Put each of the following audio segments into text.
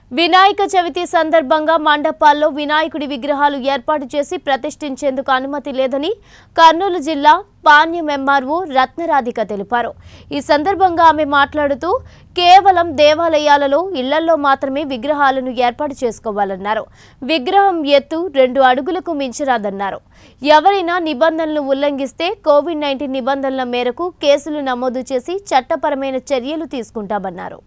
వినాయక చవితి సందర్భంగా మండపాల్లో వినాయకుడి విగ్రహాలు ఏర్పాటు చేసి ప్రతిష్ఠించేందుకు అనుమతి లేదని కర్నూలు జిల్లా పాణ్యం ఎంఆర్ఓ రత్నరాధిక తెలిపారు ఈ సందర్భంగా ఆమె మాట్లాడుతూ కేవలం దేవాలయాలలో ఇళ్లలో మాత్రమే విగ్రహాలను ఏర్పాటు చేసుకోవాలన్నారు విగ్రహం ఎత్తు రెండు అడుగులకు మించరాదన్నారు ఎవరైనా నిబంధనలు ఉల్లంఘిస్తే కోవిడ్ నైన్టీన్ నిబంధనల మేరకు కేసులు నమోదు చేసి చట్టపరమైన చర్యలు తీసుకుంటామన్నారు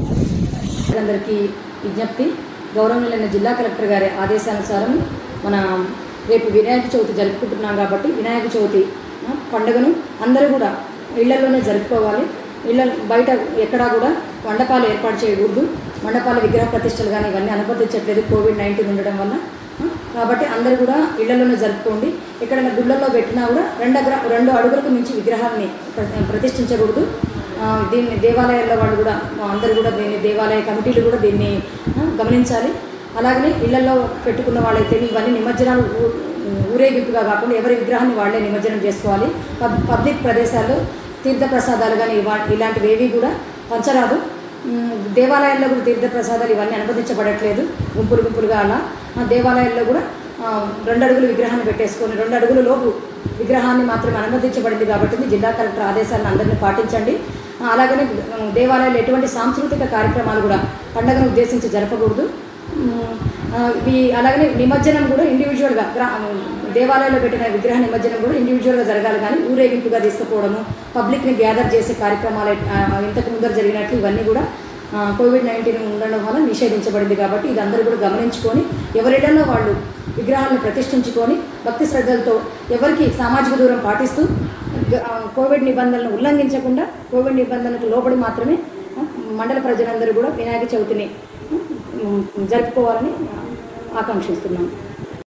అందరికీ విజ్ఞప్తి గౌరవనీయులైన జిల్లా కలెక్టర్ గారి ఆదేశానుసారం మన రేపు వినాయక చవితి జరుపుకుంటున్నాం కాబట్టి వినాయక చవితి ఆ, పండుగను అందరూ కూడా ఇళ్లలోనే జరుపుకోవాలి ఇళ్ళ బయట ఎక్కడా కూడా మండపాలు ఏర్పాటు చేయకూడదు మండపాల విగ్రహ ప్రతిష్టలు కానీ ఇవన్నీ అనుమతించట్లేదు కోవిడ్ నైన్టీన్ ఉండడం వల్ల ఆ, కాబట్టి అందరూ కూడా ఇళ్లలోనే జరుపుకోండి ఎక్కడైనా గుళ్ళల్లో పెట్టినా కూడా రెండు అగ్ర రెండు అడుగులకు మించి విగ్రహాన్ని ప్ర- ప్రతిష్ఠించకూడదు ఆ, దీన్ని దేవాలయాల్లో వాళ్ళు కూడా ఆ, అందరూ కూడా దీన్ని దేవాలయ కమిటీలు కూడా దీన్ని ఆ, గమనించాలి అలాగనే ఇళ్లలో పెట్టుకున్న వాళ్ళైతే ఇవన్నీ నిమజ్జనాలు ఊ- ఊరేగింపుగా కాకుండా ఎవరి విగ్రహాన్ని వాళ్ళే నిమజ్జనం చేసుకోవాలి పబ్ పబ్లిక్ ప్రదేశాల్లో తీర్థ ప్రసాదాలు కానీ ఇవా- ఇలాంటివి ఏవి కూడా పంచరాదు ఉమ్, దేవాలయాల్లో కూడా తీర్థ ప్రసాదాలు ఇవన్నీ అనుమతించబడట్లేదు గుంపులు గుంపులుగా అలా ఆ, దేవాలయాల్లో కూడా ఆ, రెండు అడుగులు విగ్రహాన్ని పెట్టేసుకొని రెండు అడుగుల లోపు విగ్రహాన్ని మాత్రమే అనుమతించబడింది కాబట్టి జిల్లా కలెక్టర్ ఆదేశాలను అందరినీ పాటించండి ఆ, అలాగనే ఉమ్, దేవాలయాల్లో ఎటువంటి సాంస్కృతిక కార్యక్రమాలు కూడా పండుగను ఉద్దేశించి జరపకూడదు ఉమ్, ఆ, ఇవి అలాగనే నిమజ్జనం కూడా ఇండివిజువల్గా గ్రా దేవాలయంలో పెట్టిన విగ్రహ నిమజ్జనం కూడా ఇండివిజువల్గా జరగాలి కానీ ఊరేగింపుగా తీసుకుపోవడము పబ్లిక్ని గ్యాదర్ చేసే కార్యక్రమాలు ఆ, ఇంతకు ముందర జరిగినట్లు ఇవన్నీ కూడా ఆ, కోవిడ్ నైన్టీన్ ఉండడం వల్ల నిషేధించబడింది కాబట్టి ఇది అందరూ కూడా గమనించుకొని ఎవరిడన్నా వాళ్ళు విగ్రహాలను ప్రతిష్ఠించుకొని భక్తి శ్రద్ధలతో ఎవరికి సామాజిక దూరం పాటిస్తూ గ- ఆ, కోవిడ్ నిబంధనలను ఉల్లంఘించకుండా కోవిడ్ నిబంధనలకు లోబడి మాత్రమే ఆ, మండల ప్రజలందరూ కూడా వినాయక చవితిని ఆ, జరుపుకోవాలని ఆకాంక్షిస్తున్నాం